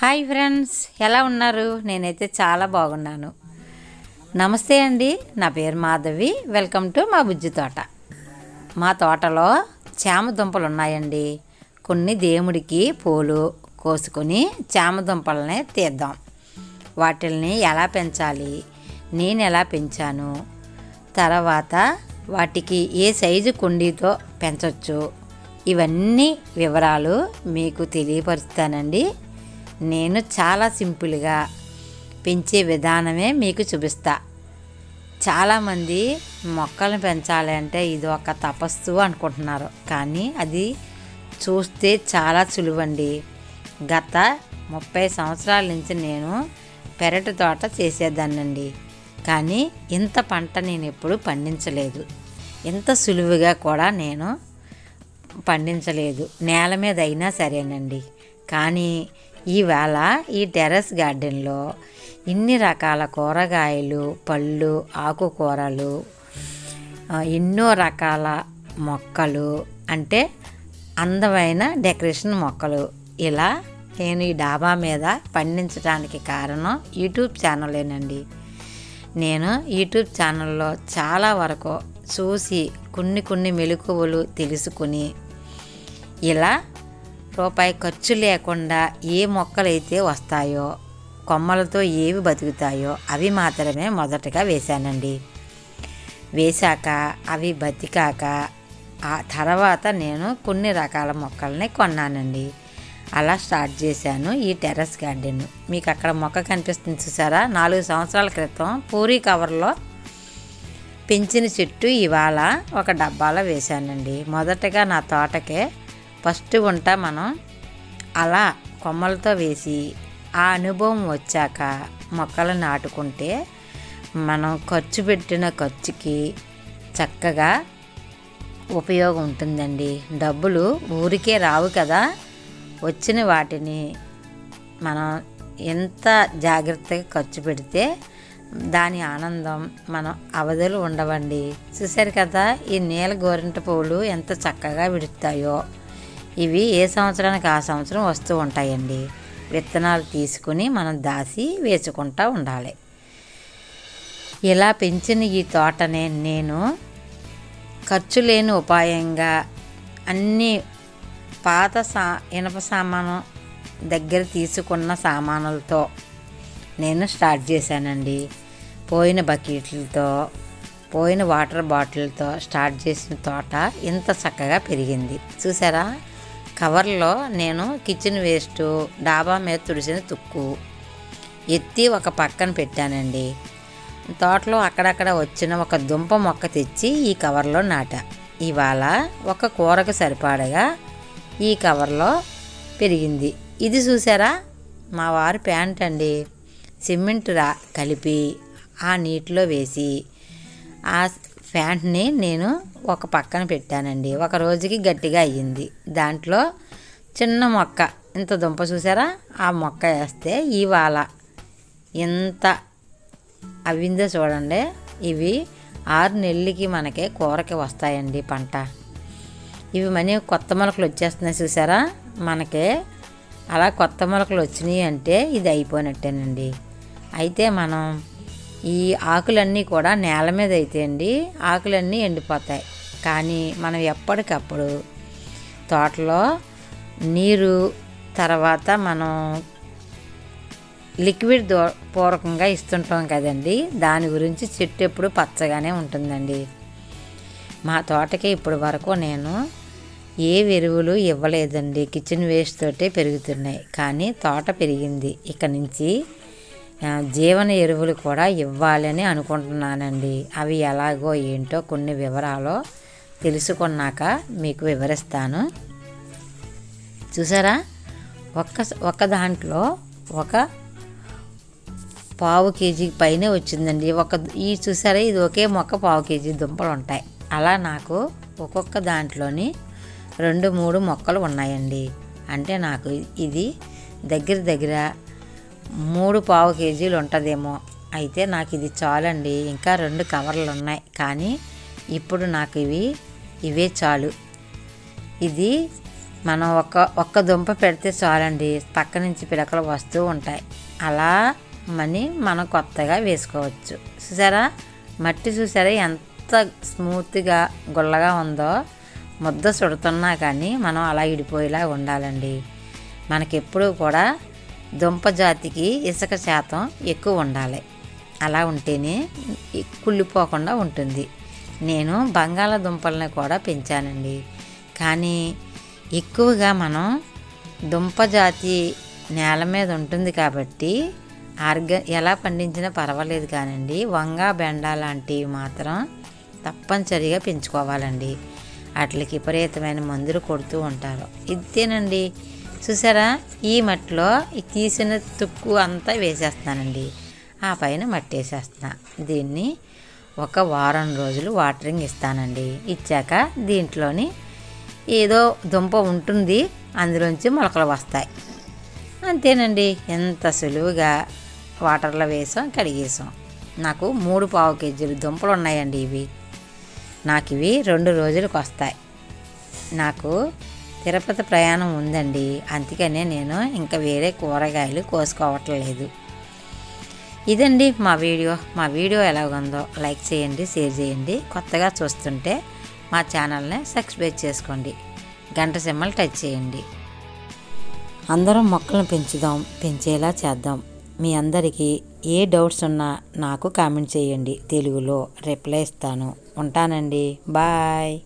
hi friends ఎలా ఉన్నారు నేనైతే చాలా బాగున్నాను నమస్తే అండి నా పేరు మాధవి వెల్కమ్ టు మా బుజ్జి తోట మా తోటలో చామ దుంపలు ఉన్నాయండి కొన్ని దేవుడికి పూలు కోసుకొని చామ దుంపలని తీద్దాం వాటిల్ని ఎలా పెంచాలి నేను ఎలా పెంచాను తర్వాత వాటికి ఏ సైజు కుండీతో పెంచవచ్చు ఇవన్నీ వివరాలు మీకు తెలియపరుస్తానండి నేను చాలా సింపుల్గా పెంచే విధానమే మీకు చూపిస్తా చాలామంది మొక్కలను పెంచాలి అంటే ఇది ఒక తపస్సు అనుకుంటున్నారు కానీ అది చూస్తే చాలా సులువండి గత ముప్పై సంవత్సరాల నుంచి నేను పెరటి తోట చేసేదాన్నండి కానీ ఇంత పంట నేను ఎప్పుడు పండించలేదు ఇంత సులువుగా కూడా నేను పండించలేదు నేల మీద అయినా సరేనండి కానీ ఈవేళ ఈ టెర్రస్ గార్డెన్లో ఇన్ని రకాల కూరగాయలు పళ్ళు ఆకుకూరలు ఆ, ఎన్నో రకాల మొక్కలు అంటే అందమైన డెకరేషన్ మొక్కలు ఇలా నేను ఈ డాబా మీద పండించడానికి కారణం యూట్యూబ్ ఛానలేనండి నేను యూట్యూబ్ ఛానల్లో చాలా వరకు చూసి కొన్ని కొన్ని మెలకువలు తెలుసుకుని ఇలా రూపాయి ఖర్చు లేకుండా ఏ మొక్కలైతే వస్తాయో కొమ్మలతో ఏవి బతుకుతాయో అవి మాత్రమే మొదటగా వేశానండి వేశాక అవి బతికాక ఆ తర్వాత నేను కొన్ని రకాల మొక్కల్ని కొన్నానండి అలా స్టార్ట్ చేశాను ఈ టెర్రస్ గార్డెన్ మీకు అక్కడ మొక్క కనిపిస్తుంది చూసారా నాలుగు సంవత్సరాల క్రితం పూరీ కవర్లో పెంచిన చెట్టు ఇవాళ ఒక డబ్బాలో వేశానండి మొదటగా నా తోటకే ఫస్ట్ గుంట మనం అలా కొమ్మలతో వేసి ఆ అనుభవం వచ్చాక మొక్కలు నాటుకుంటే మనం ఖర్చు పెట్టిన ఖర్చుకి చక్కగా ఉపయోగం ఉంటుందండి డబ్బులు ఊరికే రావు కదా వచ్చిన వాటిని మనం ఎంత జాగ్రత్తగా ఖర్చు పెడితే దాని ఆనందం మనం అవధులు ఉండవండి చూశారు కదా ఈ నీల గోరింట పువ్వులు ఎంత చక్కగా విడుతాయో ఇవి ఏ సంవత్సరానికి ఆ సంవత్సరం వస్తూ ఉంటాయండి విత్తనాలు తీసుకుని మనం దాసి వేసుకుంటూ ఉండాలి ఇలా పెంచిన ఈ తోటనే నేను ఖర్చు లేని ఉపాయంగా అన్ని పాత సా ఇనప సామాను దగ్గర తీసుకున్న సామానులతో నేను స్టార్ట్ చేశానండి పోయిన బకెట్లతో పోయిన వాటర్ బాటిల్తో స్టార్ట్ చేసిన తోట ఇంత చక్కగా పెరిగింది చూసారా కవర్లో నేను కిచెన్ వేస్ట్ డాబా మీద తుడిసిన తుక్కు ఎత్తి ఒక పక్కన పెట్టానండి తోటలో అక్కడక్కడ వచ్చిన ఒక దుంప మొక్క తెచ్చి ఈ కవర్లో నాటా ఇవాళ ఒక కూరకు సరిపడగా ఈ కవర్లో పెరిగింది ఇది చూసారా మా వారి ప్యాంట్ అండి సిమెంట్ రా కలిపి ఆ నీటిలో వేసి ఆ ప్యాంట్ని నేను ఒక పక్కన పెట్టానండి ఒక రోజుకి గట్టిగా అయ్యింది దాంట్లో చిన్న మొక్క ఇంత దుంప చూసారా ఆ మొక్క వేస్తే ఇవాళ ఇంత అవిందో చూడండి ఇవి ఆరు నెలలకి మనకి కూరకి వస్తాయండి పంట ఇవి మనీ కొత్త మొలకలు వచ్చేస్తున్నాయి చూసారా మనకి అలా కొత్త మొలకలు వచ్చినాయి అంటే ఇది అయిపోయినట్టేనండి అయితే మనం ఈ ఆకులన్నీ కూడా నేల మీద అయితే అండి ఆకులన్నీ ఎండిపోతాయి కానీ మనం ఎప్పటికప్పుడు తోటలో నీరు తర్వాత మనం లిక్విడ్ దో పూర్వకంగా ఇస్తుంటాం కదండి దాని గురించి చెట్టు ఎప్పుడు పచ్చగానే ఉంటుందండి మా తోటకి ఇప్పటి వరకు నేను ఏ ఎరువులు ఇవ్వలేదండి కిచెన్ వేస్ట్ తోటే పెరుగుతున్నాయి కానీ తోట పెరిగింది ఇక నుంచి ఆ, జీవన ఎరువులు కూడా ఇవ్వాలని అనుకుంటున్నానండి అవి ఎలాగో ఏంటో కొన్ని వివరాలు తెలుసుకున్నాక మీకు వివరిస్తాను చూసారా ఒక్క ఒక్క దాంట్లో ఒక పావు కేజీ పైనే వచ్చిందండి ఒక ఈ చూసారా ఇది ఒకే మొక్క పావు కేజీ దుంపలు ఉంటాయి అలా నాకు ఒక్కొక్క దాంట్లోని రెండు మూడు మొక్కలు ఉన్నాయండి అంటే నాకు ఇది దగ్గర దగ్గర మూడు పావు కేజీలు ఉంటుందేమో అయితే నాకు ఇది చాలండి ఇంకా రెండు కవర్లు ఉన్నాయి కానీ ఇప్పుడు నాకు ఇవి ఇవే చాలు ఇది మనం ఒక్క ఒక్క దుంప పెడితే చాలండి పక్క నుంచి పిలకలు వస్తూ ఉంటాయి అలా మని మనం కొత్తగా వేసుకోవచ్చు చూసారా మట్టి చూసారా ఎంత స్మూత్గా గుల్లగా ఉందో ముద్ద చుడుతున్నా కానీ మనం అలా ఇడిపోయేలా ఉండాలండి మనకెప్పుడూ కూడా దుంప జాతికి ఇసుక శాతం ఎక్కువ ఉండాలి అలా ఉంటేనే ఈ కుళ్ళిపోకుండా ఉంటుంది నేను బంగాళాదుంపల్ని కూడా పెంచానండి కానీ ఎక్కువగా మనం దుంప జాతి నేల మీద ఉంటుంది కాబట్టి ఆర్గ ఎలా పండించినా పర్వాలేదు కానండి వంగ బెండ లాంటివి మాత్రం తప్పనిసరిగా పెంచుకోవాలండి వాటికి విపరీతమైన మందులు కొడుతూ ఉంటారు ఇదేనండి చూసారా ఈ మట్టిలో ఈ తీసిన తుక్కు అంతా వేసేస్తున్నానండి ఆ పైన మట్టి వేసేస్తున్నా దీన్ని ఒక వారం రోజులు వాటరింగ్ ఇస్తానండి ఇచ్చాక దీంట్లోని ఏదో దుంప ఉంటుంది అందులోంచి మొలకలు వస్తాయి అంతేనండి ఎంత సులువుగా వాటర్లో వేసాం కడిగేసాం నాకు మూడు పావు కేజీలు దుంపలు ఉన్నాయండి ఇవి నాకు ఇవి రెండు రోజులకు వస్తాయి నాకు తిరుపతి ప్రయాణం ఉందండి అందుకనే నేను ఇంకా వేరే కూరగాయలు కోసుకోవట్లేదు ఇదండి మా వీడియో మా వీడియో ఎలాగుందో లైక్ చేయండి షేర్ చేయండి కొత్తగా చూస్తుంటే మా ఛానల్ని సబ్స్క్రైబ్ చేసుకోండి గంట సింబల్ టచ్ చేయండి అందరం మొక్కలను పెంచుదాం పెంచేలా చేద్దాం మీ అందరికీ ఏ డౌట్స్ ఉన్నా నాకు కామెంట్ చేయండి తెలుగులో రిప్లై ఇస్తాను ఉంటానండి బాయ్